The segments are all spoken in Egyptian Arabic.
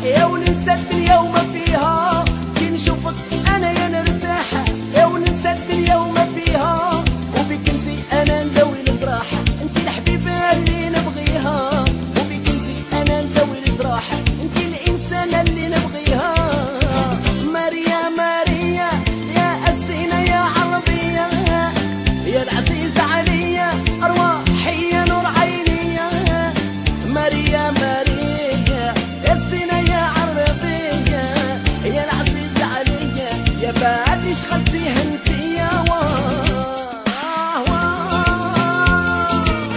يا وننسى الدنيا وما فيها كي نشوفك انا يا نرتاح يا وننسى الدنيا وما فيها وبك انتي انا ندوي الجراح انتي الحبيبه اللي نبغيها وبك انتي انا ندوي الجراح انتي الانسانه اللي نبغيها ماريا ماريا يا الزينه يا عربيه يا العزيزه عليا ارواحي يا نور عيني ماريا ماريا يا الزينه يا عربيه يا العزيزه عليا يا بعد شغلتي انتي يا واه واه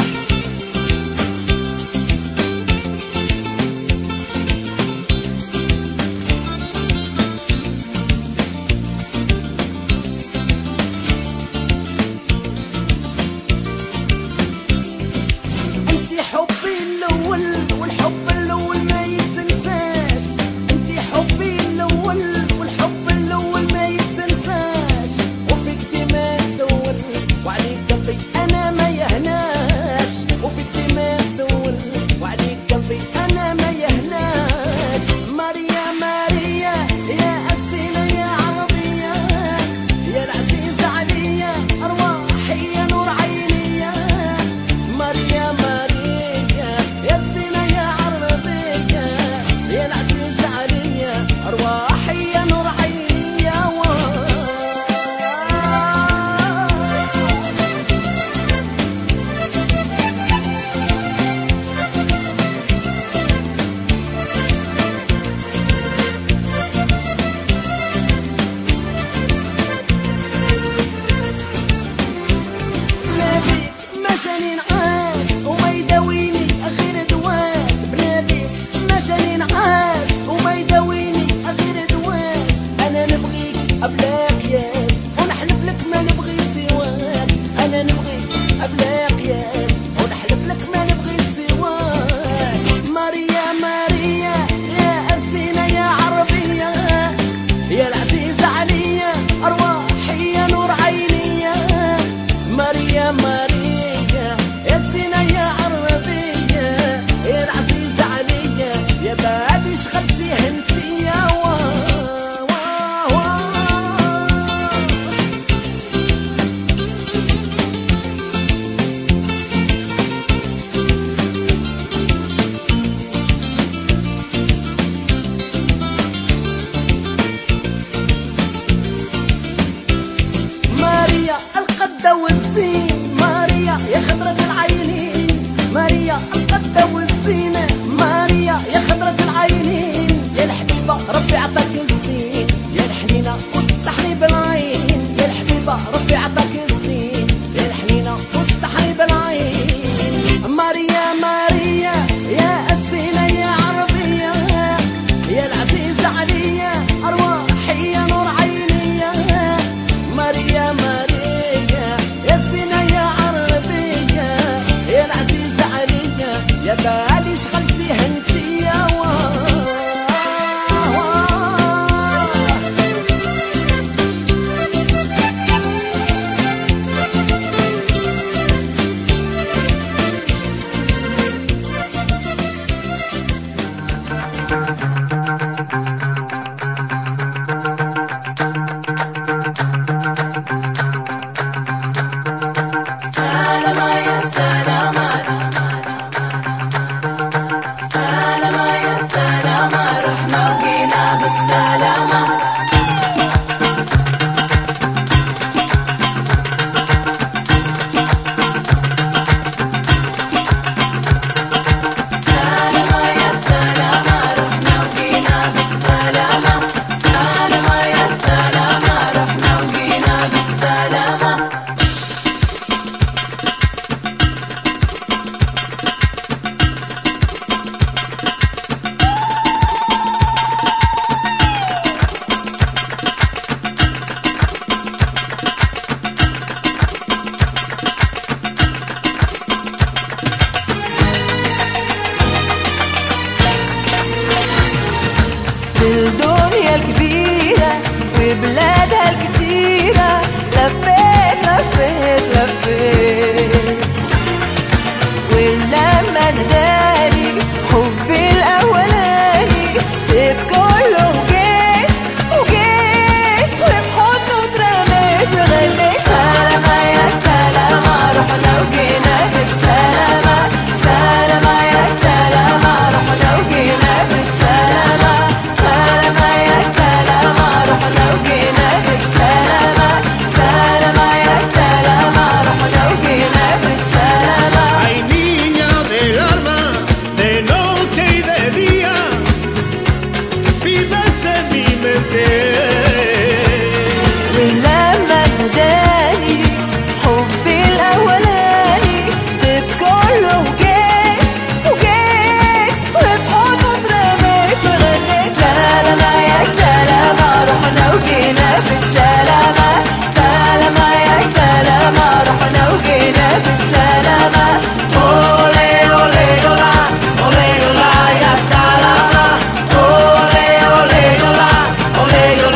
انتي حبي الاول والحب الاول ما يتنساش انتي حبي الاول والحب الاول ما يتنساش وفيك ديما سول وعليك قلبي انا ما يهناش وفيك ديما سول وعليك قلبي انا ما يهناش ماريا ماريا يا أسيلة يا عربية يا العزيزة عليا أرواحي يا نور عيني ماريا ماريا يا الزينة يا عربية يا العزيزة عليا أرواحي يا نور عيني يا واه بنابيك ما جاني نعاس وما يداويني غير دواء بنابيك ما جاني نعاس وما يداويني غير دواء انا نبغيك بلا قياس ونحلف لك ما نبغي سواك انا نبغيك بلا قياس ونحلف لك ما نبغي سواك ماريا ماريا يا أزينة يا عربية يا العزيزة عليا أرواحي يا نور عيني ماريا ماريا يا زينة يا عربية يا العزيزة عليا يا بعد شغلتي انتي يا واه واه واه ماريا القدة والزين ماريا يا خضرة العينين ماريا القدة والزينة ماريا يا خضرة العينين يا الحبيبة ربي عطاك الزين يا الحنينة وتسحني بالعين يا الحبيبة ربي عطاك الزين يا الحنينة وتسحني بالعين ماريا ماريا يا الزينة يا عربية يا العزيزة عليا أرواحي يا نور عيني ماريا ماريا يا زينة يا عربية يا العزيزة عليا يا بالي شغلتي انتي يا واه واه سلامة يا سلامة سلامة يا سلامة رحنا وجينا بالسلامة سلامة يا سلامة رحنا وجينا بالسلامة سلامة يا سلامة رحنا وجينا بالسلامة في الدنيا الكبيرة وبلادها الكتيرة لفيت لفيت لفيت ولما ندالي حبي الأولاني ولما ناداني حبي الأولاني سبت كله وجيت وجيت وفي حضنه اترميت وغنيت سلامة يا سلامة رحنا وجينا بالسلامة سلامة يا سلامة رحنا وجينا بالسلامة Ole, ole, ola, ole, ola, ya salama. Ole, ole, ola, ole, ola,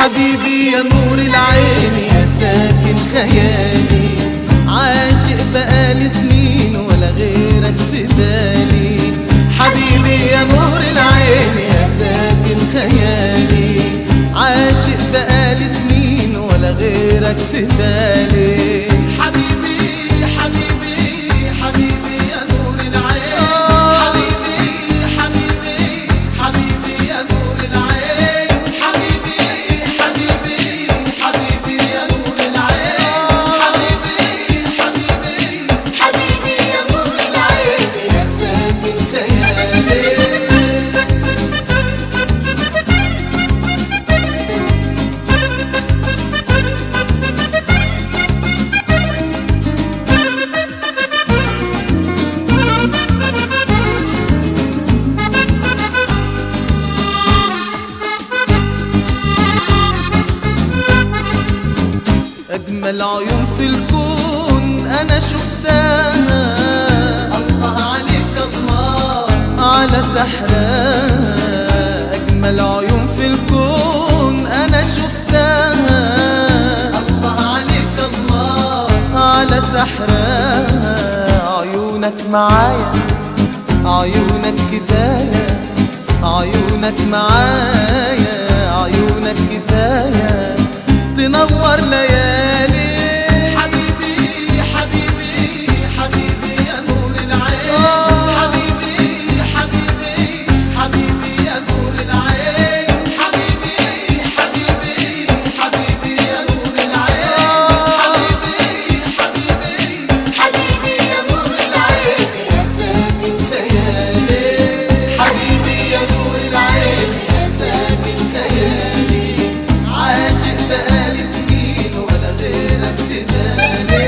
حبيبي يا نور العين يا ساكن خيالي عاشق بقالي سنين ولا غيرك في بالي حبيبي يا نور العين يا ساكن خيالي عاشق بقالي سنين ولا غيرك في بالي حبيبي حبيبي حبيبي يا نور العين حبيبي حبيبي حبيبي يا نور العين حبيبي حبيبي حبيبي يا نور العين حبيبي حبيبي حبيبي يا نور العين يا ساكن خيالي أجمل عيون في الكون أنا شفتها الله عليك الله على سحرها أجمل عيون في الكون أنا شفتها الله عليك الله على سحرها عيونك معايا عيونك كفاية عيونك معايا عيونك كفاية تنور ليالي حبيبي حبيبي حبيبي يا نور العين حبيبي حبيبي حبيبي يا نور العين حبيبي حبيبي حبيبي يا نور العين حبيبي حبيبي حبيبي يا نور العين يا ساكن خيالي حبيبي يا نور العين يا ساكن خيالي عاشق بقالي سنين ولا غيرك في بالي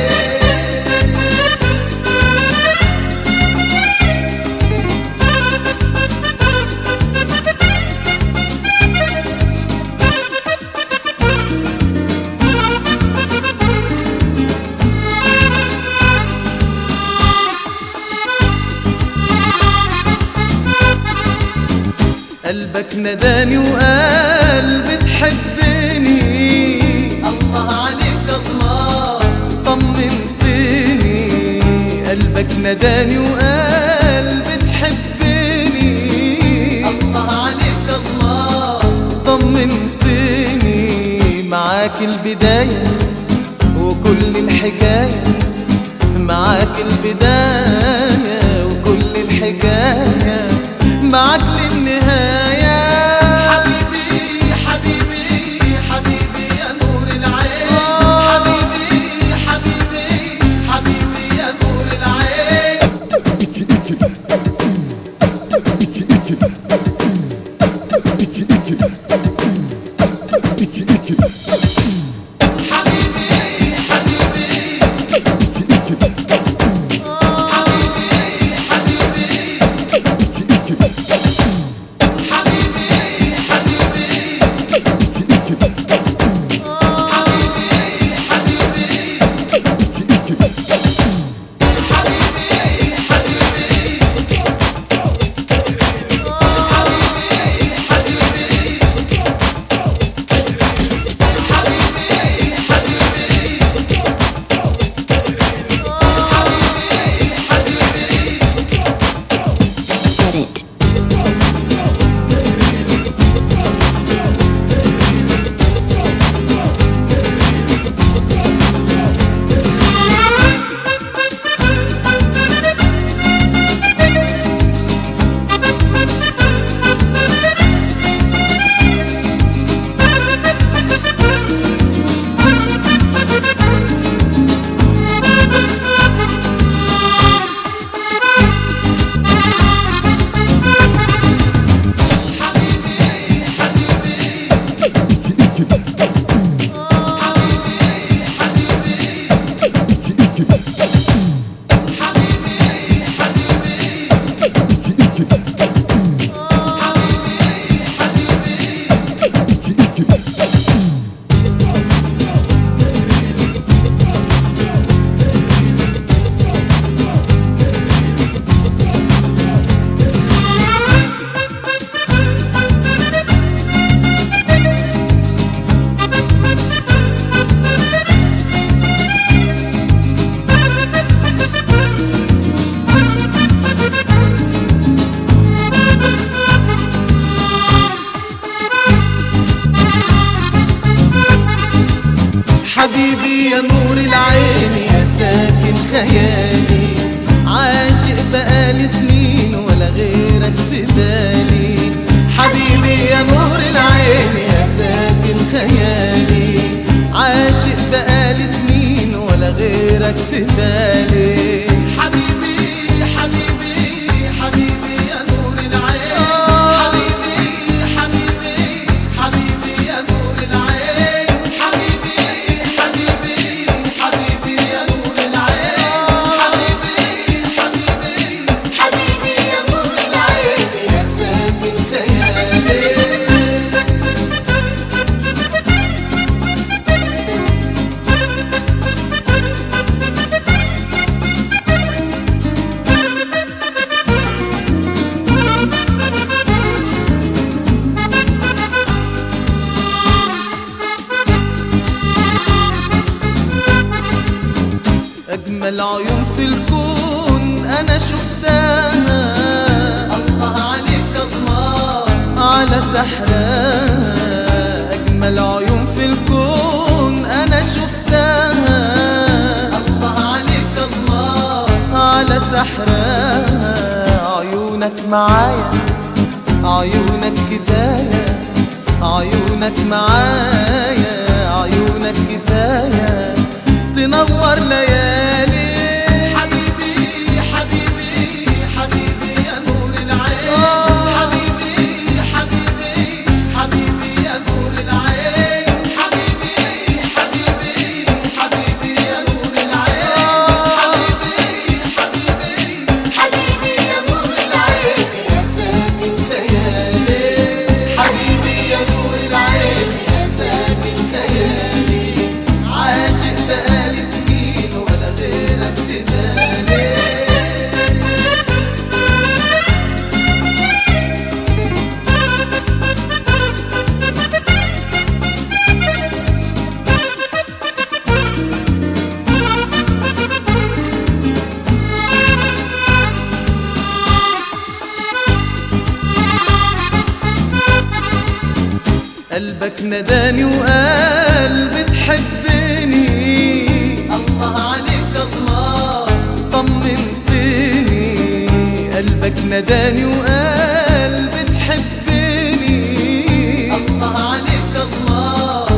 قلبك نداني وقال بتحبني الله عليك الله طمنتني قلبك نداني وقال بتحبني الله عليك الله طمنتني معاك البداية وكل الحكاية معاك البداية وكل الحكاية معاك للنهاية حبيبي حبيبي حبيبي يا نور العين حبيبي حبيبي حبيبي يا نور العين حبيبي حبيبي يا نور العين يا ساكن خيالي عاشق بقالي سنين ولا غيرك في بالي حبيبي يا نور العين يا ساكن خيالي عاشق بقالي سنين ولا غيرك في بالي حبيبي حبيبي حبيبي يا نور العين حبيبي حبيبي حبيبي يا نور العين حبيبي حبيبي حبيبي يا نور العين حبيبي حبيبي حبيبي يا نور العين يا ساكن خيالي أجمل عيون في الكون أنا شفتها الله عليك الله على سحرها أجمل عيون في الكون أنا شفتها الله عليك الله على سحرها عيونك معايا عيونك كفاية عيونك معايا عيونك كفاية تنور ليالي حبيبي حبيبي حبيبي يا نور العين حبيبي حبيبي حبيبي يا نور العين حبيبي حبيبي حبيبي يا نور العين حبيبي حبيبي حبيبي يا نور العين يا ساكن خيالي حبيبي يا نور العين يا ساكن خيالي عاشق بقالي سنين ولا غيرك في بالي قلبك نداني وقال بتحبني الله عليك الله طمنتني قلبك نداني وقال بتحبني الله عليك الله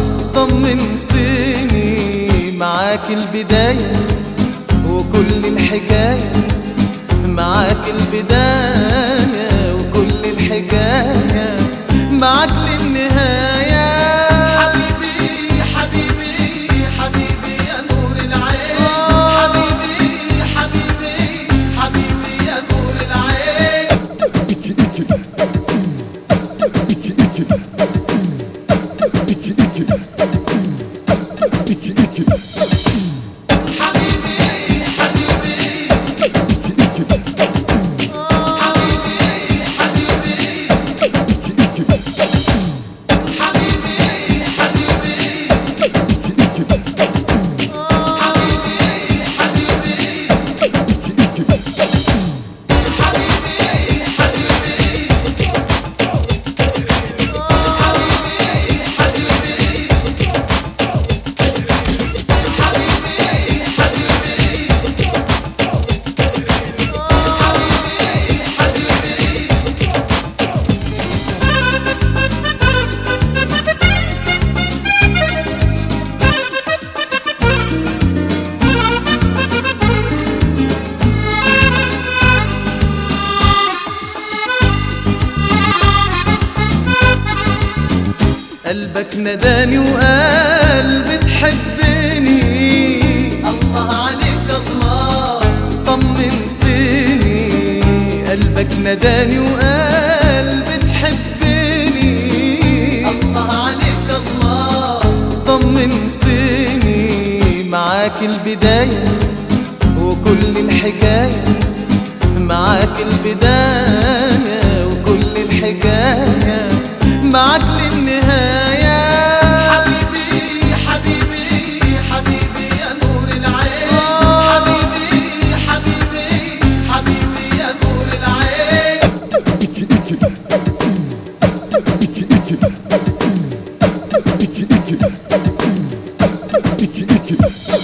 طمنتني معاك البداية وكل الحكاية معاك البداية وكل الحكاية معاك للنهاية حبيبي حبيبي حبيبي يا نور العين حبيبي حبيبي حبيبي يا نور العين حبيبي حبيبي قلبك نداني وقال بتحبني الله عليك الله طمنتني قلبك نداني وقال بتحبني الله عليك الله طمنتني معاك البداية وكل الحكاية معاك البداية وكل الحكاية معاك للنهاية حبيبي حبيبي حبيبي يا نور العين حبيبي حبيبي حبيبي يا نور العين Thank you.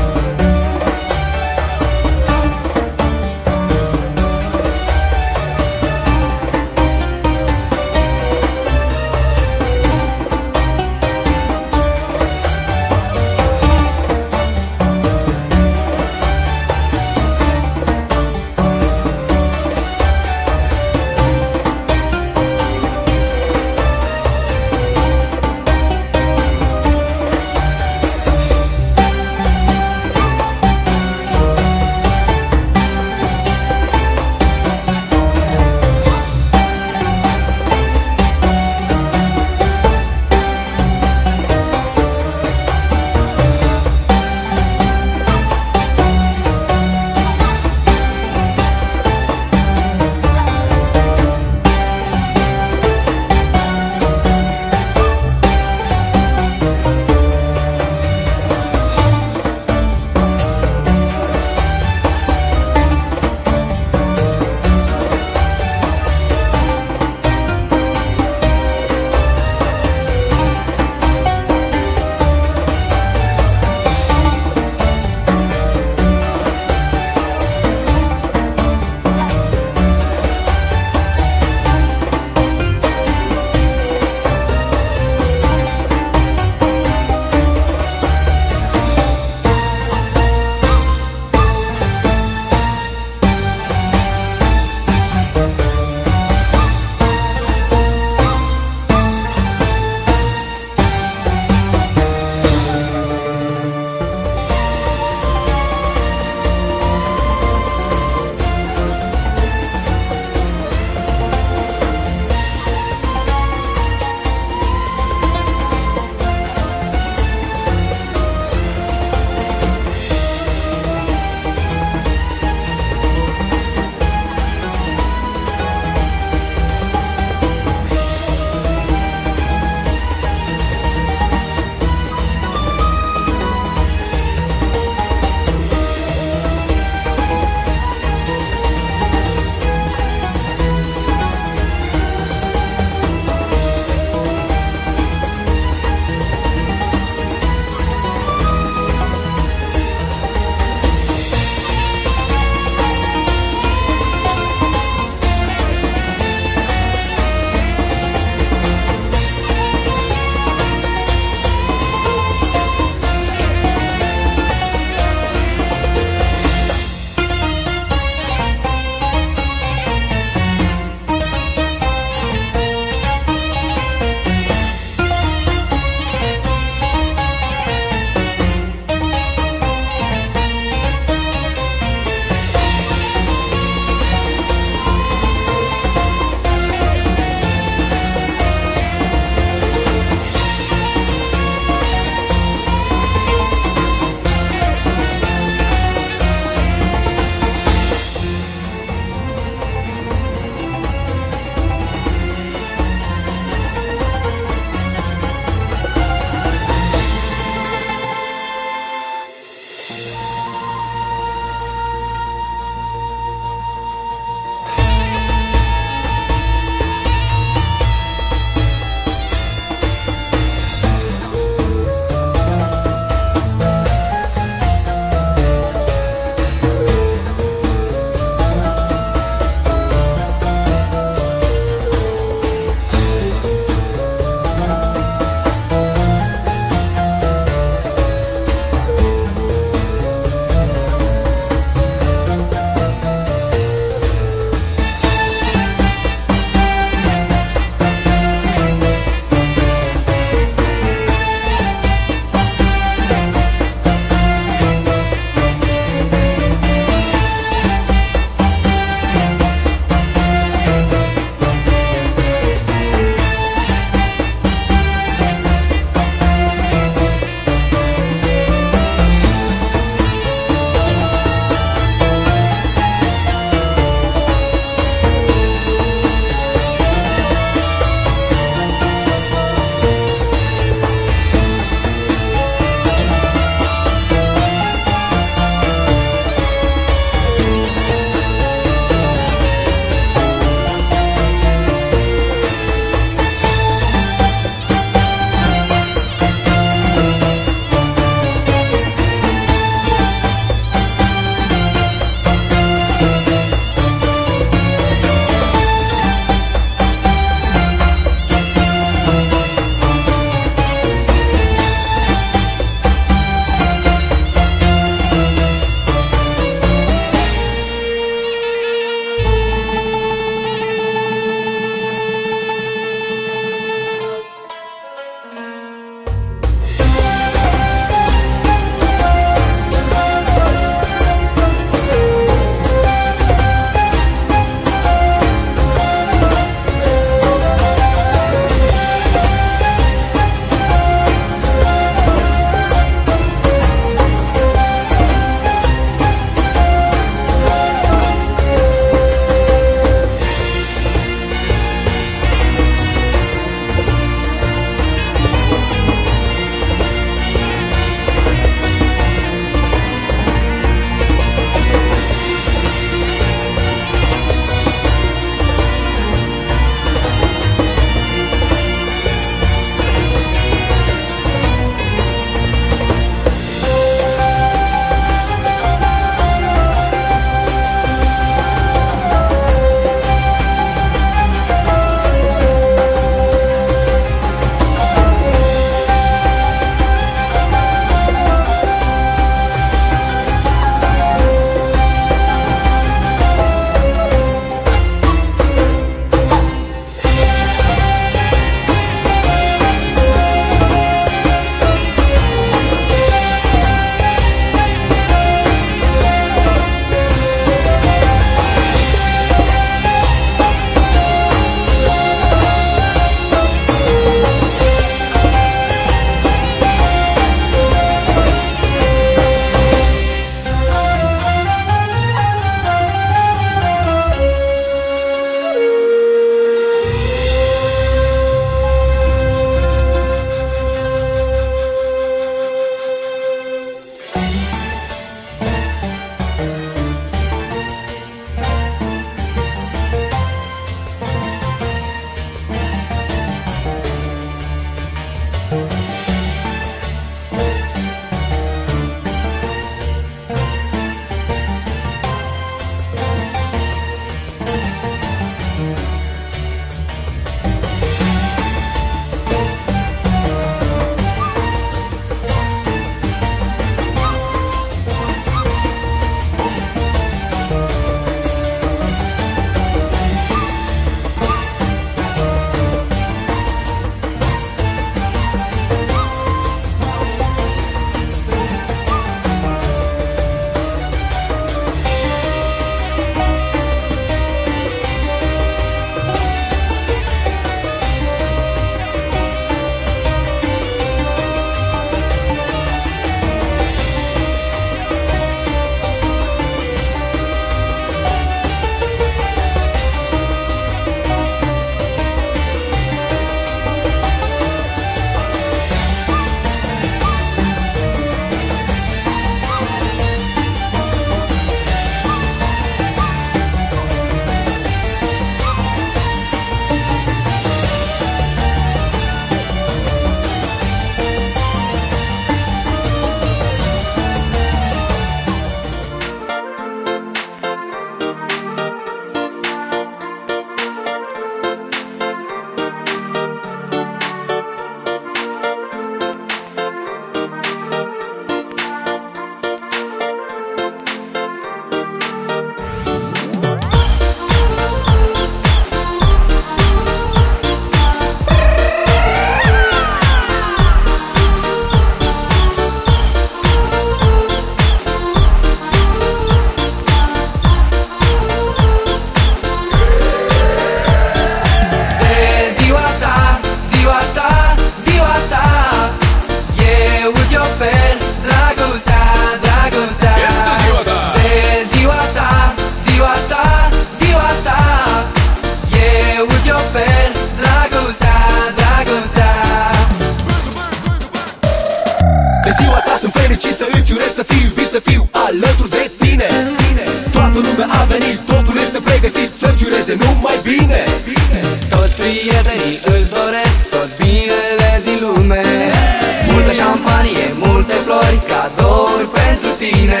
dureze numai bine Toți prietenii îți doresc tot binele din lume Multă șampanie, multe flori, cadouri pentru tine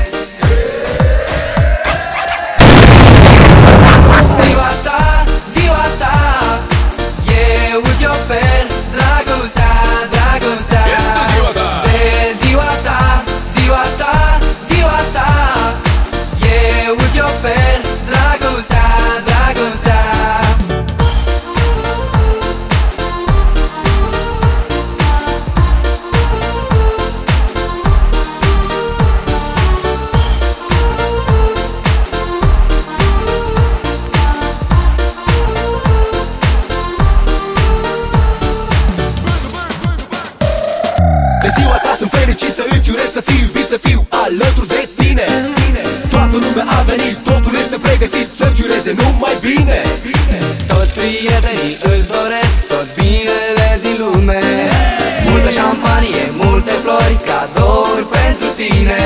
Ziua ta, ziua ta Eu îți ofer dragostea, dragostea Este ziua ta! De ziua ta, ziua ta, ziua ta Eu îți ofer dragostea, dragostea De ziua ta sunt fericit să îți urez să fiu iubit, să fiu alături de tine Toată lumea a venit, totul este pregătit să-ți ureze numai bine Toți prietenii îți doresc tot binele din lume Multă șampanie, multe flori, cadouri pentru tine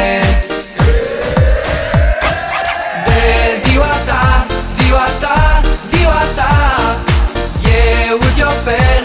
De ziua ta, ziua ta, ziua ta Eu îți ofer